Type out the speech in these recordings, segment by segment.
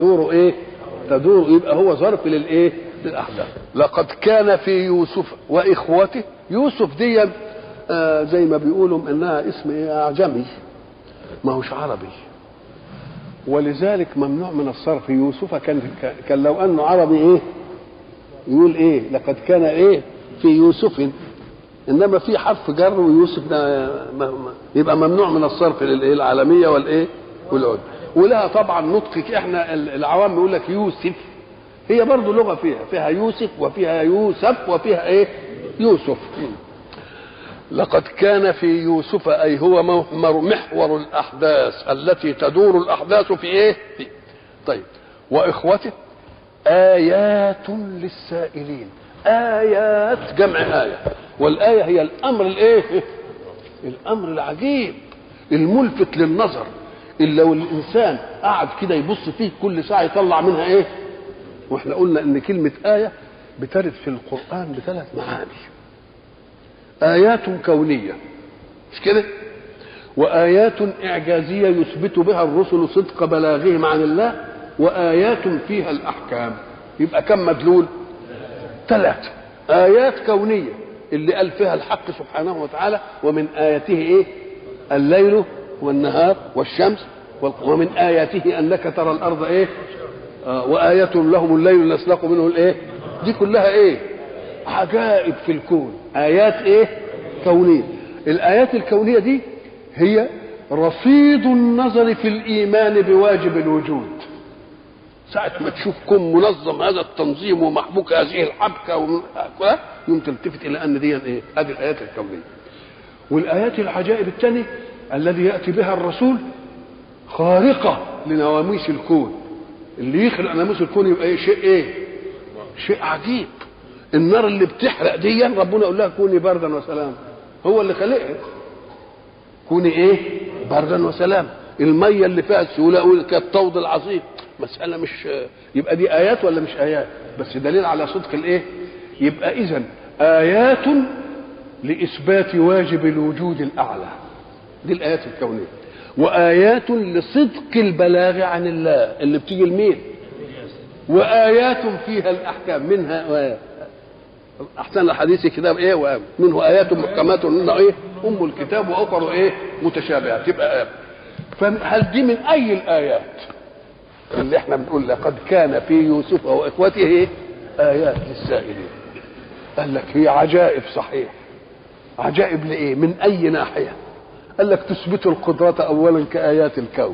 تدور ايه تدور يبقى هو ظرف للايه للاحداث لقد كان في يوسف واخوته يوسف دي آه زي ما بيقولوا انها اسم ايه اعجمي ما هوش عربي ولذلك ممنوع من الصرف يوسف كان كان لو انه عربي ايه يقول ايه لقد كان ايه في يوسف انما في حرف جر ويوسف ده يبقى ممنوع من الصرف للايه العالميه والايه والعد ولها طبعا نطق احنا العوام يقول لك يوسف هي برضه لغه فيها فيها يوسف وفيها يوسف وفيها ايه يوسف لقد كان في يوسف اي هو محور الاحداث التي تدور الاحداث في ايه في طيب واخوته ايات للسائلين ايات جمع ايه والايه هي الامر الايه الامر العجيب الملفت للنظر اللي لو الانسان قعد كده يبص فيه كل ساعه يطلع منها ايه واحنا قلنا ان كلمه ايه بترد في القران بثلاث معاني ايات كونيه مش كده وايات اعجازيه يثبت بها الرسل صدق بلاغهم عن الله وايات فيها الاحكام يبقى كم مدلول ثلاثه ايات كونيه اللي قال فيها الحق سبحانه وتعالى ومن اياته ايه الليل والنهار والشمس ومن آياته أنك ترى الأرض إيه آه وآية لهم الليل نسلق منه الإيه دي كلها إيه عجائب في الكون آيات إيه كونية الآيات الكونية دي هي رصيد النظر في الإيمان بواجب الوجود ساعة ما تشوف كون منظم هذا التنظيم ومحبوك هذه الحبكة يوم تلتفت إلى أن دي إيه هذه الآيات الكونية والآيات العجائب الثانية الذي ياتي بها الرسول خارقه لنواميس الكون اللي يخلق ناموس الكون يبقى ايه شيء ايه شيء عجيب النار اللي بتحرق دي ربنا يقول لها كوني بردا وسلاما هو اللي خلقها كوني ايه بردا وسلاما الميه اللي فيها السهوله يقول كالطود العظيم مساله مش يبقى دي ايات ولا مش ايات بس دليل على صدق الايه يبقى اذا ايات لاثبات واجب الوجود الاعلى دي الايات الكونيه وايات لصدق البلاغ عن الله اللي بتيجي لمين وايات فيها الاحكام منها احسن الحديث كتاب ايه وآم. منه ايات محكمات منها ايه ام الكتاب واخر ايه متشابهات تبقى ايات فهل دي من اي الايات اللي احنا بنقول لقد كان في يوسف واخوته ايه ايات للسائلين قال لك هي عجائب صحيح عجائب لايه من اي ناحيه قال لك تثبت القدرة أولا كآيات الكون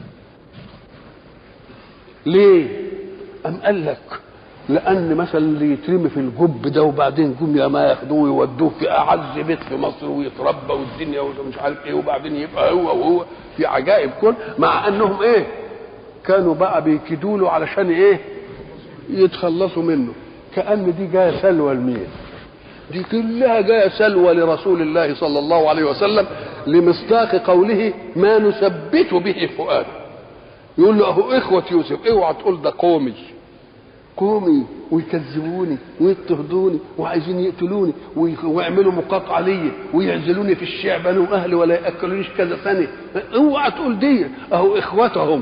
ليه أم قال لك لأن مثلا اللي يترمي في الجب ده وبعدين جم يا ما ياخدوه ويودوه في أعز بيت في مصر ويتربى والدنيا ومش عارف إيه وبعدين يبقى هو وهو في عجائب كون مع أنهم إيه كانوا بقى بيكيدوا له علشان إيه يتخلصوا منه كأن دي جاية سلوى لمين دي كلها جايه سلوى لرسول الله صلى الله عليه وسلم لمصداق قوله ما نثبت به فؤاده يقول له اهو اخوه يوسف اوعى تقول ده قومي قومي ويكذبوني ويضطهدوني وعايزين يقتلوني ويعملوا مقاطعه ليا ويعزلوني في الشعب انا واهلي ولا ياكلونيش كذا سنه اوعى تقول دي اهو اخوتهم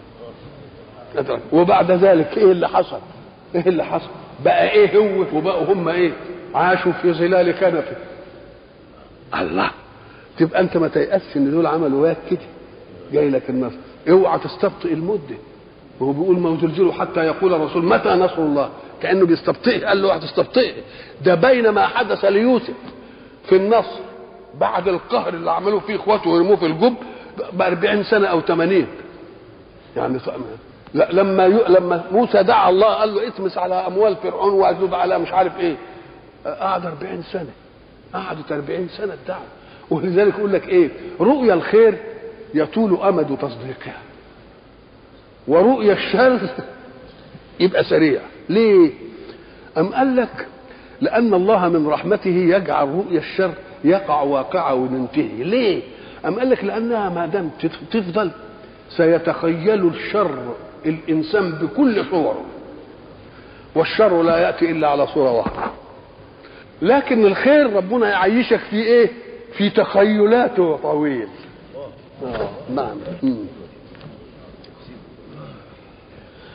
وبعد ذلك ايه اللي حصل؟ ايه اللي حصل؟ بقى ايه هو وبقوا هم ايه؟ عاشوا في ظلال كنفه الله تبقى انت ما تيأسش ان دول عملوا وياك كده جاي لك النصر اوعى تستبطئ المده وهو بيقول ما زلزلوا حتى يقول الرسول متى نصر الله كانه بيستبطئ قال له هتستبطئ ده بين ما حدث ليوسف في النصر بعد القهر اللي عملوه فيه اخواته ويرموه في الجب ب 40 سنه او 80 يعني لا لما ي... لما موسى دعا الله قال له اتمس على اموال فرعون واجلب على مش عارف ايه قعد 40 سنه قعدت 40 سنه الدعوه ولذلك يقول لك ايه رؤيا الخير يطول امد تصديقها ورؤيا الشر يبقى سريع ليه ام قال لك لان الله من رحمته يجعل رؤيا الشر يقع واقعه وننتهي ليه ام قال لك لانها ما دام تفضل سيتخيل الشر الانسان بكل صوره والشر لا ياتي الا على صوره واحده لكن الخير ربنا يعيشك في ايه في تخيلاته طويل آه. نعم